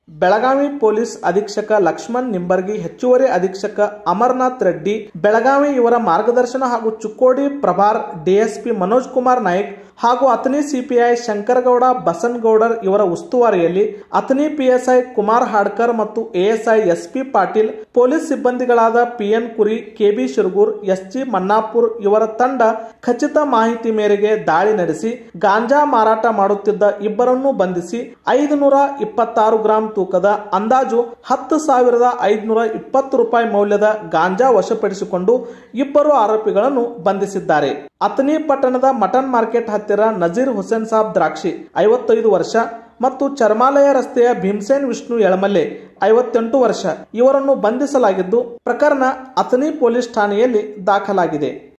Belagavi police ಅಧೀಕ್ಷಕ ಲಕ್ಷ್ಮಣ್ ನಿಂಬರ್ಗಿ ಹೆಚ್ಚುವರಿ ಅಧೀಕ್ಷಕ ಅಮರ್ನಾಥ್ ರೆಡ್ಡಿ ಬೆಳಗಾವಿ ಇವರ ಮಾರ್ಗದರ್ಶನ ಹಾಗೂ ಚುಕ್ಕೋಡಿ ಪ್ರಭಾರ್ ಡಿಎಸ್ಪಿ ಮನೋಜ್ ಕುಮಾರ್ ನಾಯ್ಕ್ ಹಾಗೂ ಅತನಿ ಸಿಪಿಐ ಶಂಕರಗೌಡ ಬಸನಗೌಡರ್ ಇವರ ಉಸ್ತುವಾರಿಯಲ್ಲಿ ಅತನಿ ಪಿಎಸ್ಐ ಕುಮಾರ್ ಹಾಡ್ಕರ್ ಮತ್ತು ಎಎಸ್ಐ ಎಸ್ಪಿ ಪಾಟೀಲ್ ಪೊಲೀಸ್ ಸಿಬ್ಬಂದಿಗಳಾದ PN Kuri KB Shirgur SG Mannapur ಇವರ ತಂಡ ಖಚಿತ ಮಾಹಿತಿ ಮೇರೆಗೆ ದಾಳಿ ನಡೆಸಿ ಗಾಂಜಾ ಮಾರಾಟ ಮಾಡುತ್ತಿದ್ದ ಇಬ್ಬರನ್ನು ಬಂಧಿಸಿ ಐದು ನೂರ ಇಪ್ಪತ್ತಾರು ಗ್ರಾಂ ತೂಕದ ಅಂದಾಜು ಹತ್ತು ಸಾವಿರದ ಐದುನೂರ ಇಪ್ಪತ್ತು ರೂಪಾಯಿ ಮೌಲ್ಯದ ಗಾಂಜಾ ವಶಪಡಿಸಿಕೊಂಡು ಇಬ್ಬರು ಆರೋಪಿಗಳನ್ನು ಬಂಧಿಸಿದ್ದಾರೆ ಅತನಿ ಪಟ್ಟಣದ ಮಟನ್ ಮಾರ್ಕೆಟ್ ಹತ್ತಿರ ನಜೀರ್ ಹುಸೇನ್ ಸಾಬ್ ದ್ರಾಕ್ಷಿ ಐವತ್ತೈದು ವರ್ಷ ಮತ್ತು ಚರ್ಮಾಲಯ ರಸ್ತೆಯ ಭೀಮಸೇನ್ ವಿಷ್ಣು ಎಳಮಲ್ಲೆ ಐವತ್ತೆಂಟು ವರ್ಷ ಇವರನ್ನು ಬಂಧಿಸಲಾಗಿದ್ದು ಪ್ರಕರಣ ಅತನಿ ಪೊಲೀಸ್ ಠಾಣೆಯಲ್ಲಿ ದಾಖಲಾಗಿದೆ